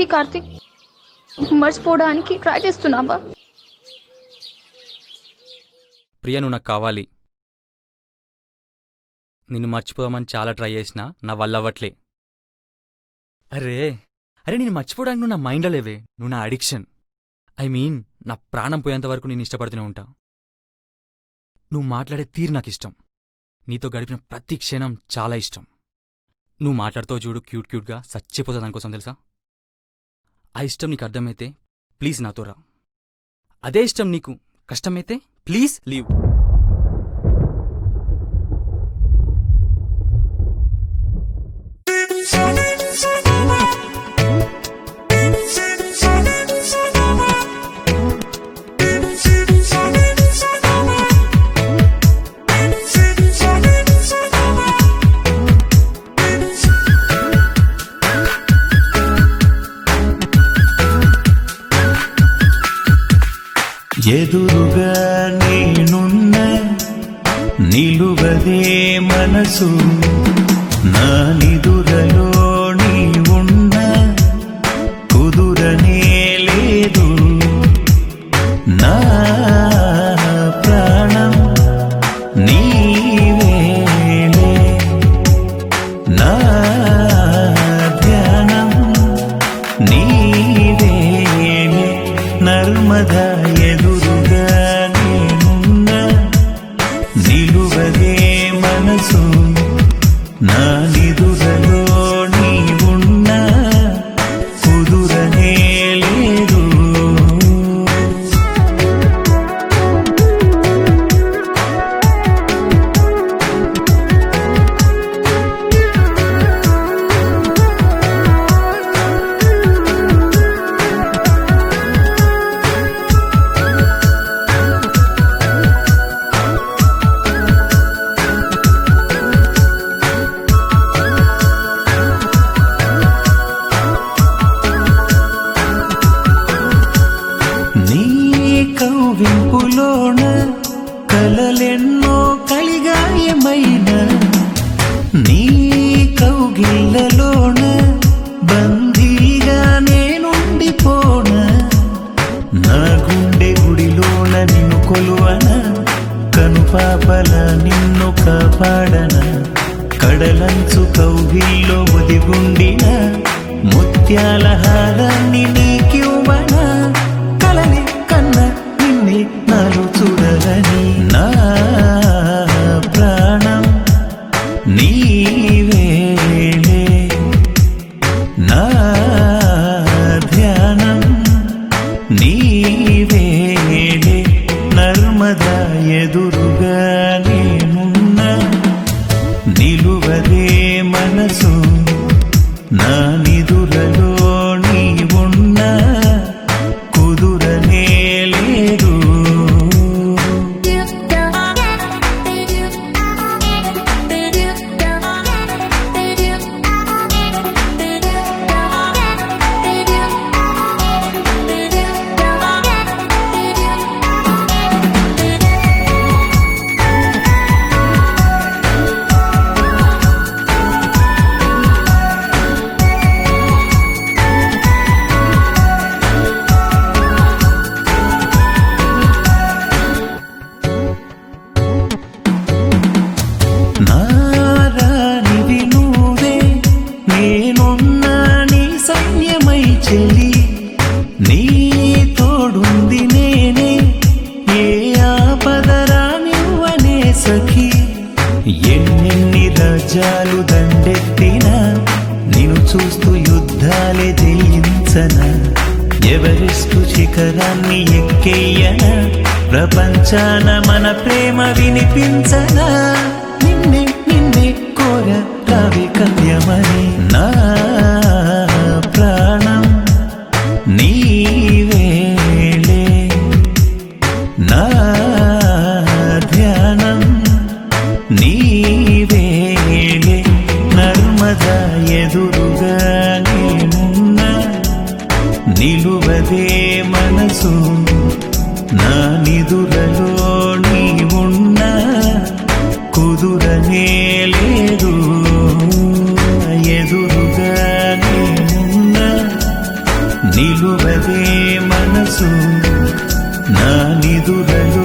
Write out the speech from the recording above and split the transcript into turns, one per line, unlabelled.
ఏంటి కార్తిక్ మర్చిపోవడానికి ట్రై చేస్తున్నావా
ప్రియ నువ్వు నాకు కావాలి నిన్ను మర్చిపోదామని చాలా ట్రై చేసినా నా వల్ల అవ్వట్లే అరే అరే నేను మర్చిపోవడానికి నువ్వు నా మైండ్లో లేవే నువ్వు నా అడిక్షన్ ఐ మీన్ నా ప్రాణం పోయేంత వరకు నేను ఇష్టపడుతూనే ఉంటా నువ్వు మాట్లాడే తీరు నాకు ఇష్టం నీతో గడిపిన ప్రతి క్షణం చాలా ఇష్టం నువ్వు మాట్లాడుతూ చూడు క్యూట్ క్యూట్గా చచ్చిపోతా దానికోసం తెలుసా ఆ ఇష్టం నీకు అర్థమైతే ప్లీజ్ నాతో రా అదే ఇష్టం నీకు కష్టమైతే ప్లీజ్ లీవ్
ఎదురుగా నేనున్న నిలువదే మనసు నా నిదురలో నీ ఉన్న కుదురనే లేదు నా ప్రాణం నీవేలే నా ధ్యానం నీవేలే నర్మద ఎదురుగా నేనున్న నిలువదే మనసు నా నిదురలో నీవున్న కుదురనే లేదు నీ కవ్వింపులోన కలలెన్నో కలిగాయమైన నీ కౌగిళ్ళలోన బందీగా నేనుండిపోన నా గుండె గుడిలోన నిన్ను కొలువన కనుపాపల నిన్ను కాపాడన కడలంచు కౌగిల్లో ఒదిగుండిన ముత్యాల హారాన్ని నీకివ్వన కలని కన్న నిన్నే నాలో చూడాలని నా ప్రాణం నీవేలే నా ధ్యానం నీవేలే నర్మదా ఎదురుగా నేనున్న నిలువదే మనసు నా నిదురలో నీవున్న కుదురనే లేదు నారానివి నువ్వే నేనున్న నీ సైన్యమై చెలి నీ తోడుంది నేనే ఏ ఆపదరానివ్వనే సఖి ఎన్నెన్ని రాజ్యాలు దండెత్తినా నిన్ను చూస్తూ యుద్ధాలే జయించన ఎవరెస్టు శిఖరాన్ని ఎక్కేయన ప్రపంచాన మన ప్రేమ వినిపించనా నిన్నే నిన్నే కోర రావి కవ్యమని నా ప్రాణం నీవేలే నా ధ్యానం నీవేలే నర్మద ఎదురుగా నేనున్న నిలువదే మనసు నా నిదురలో నీవున్న కుదురనే లేదు ఎదురుగా నేనున్న నా నిదురలో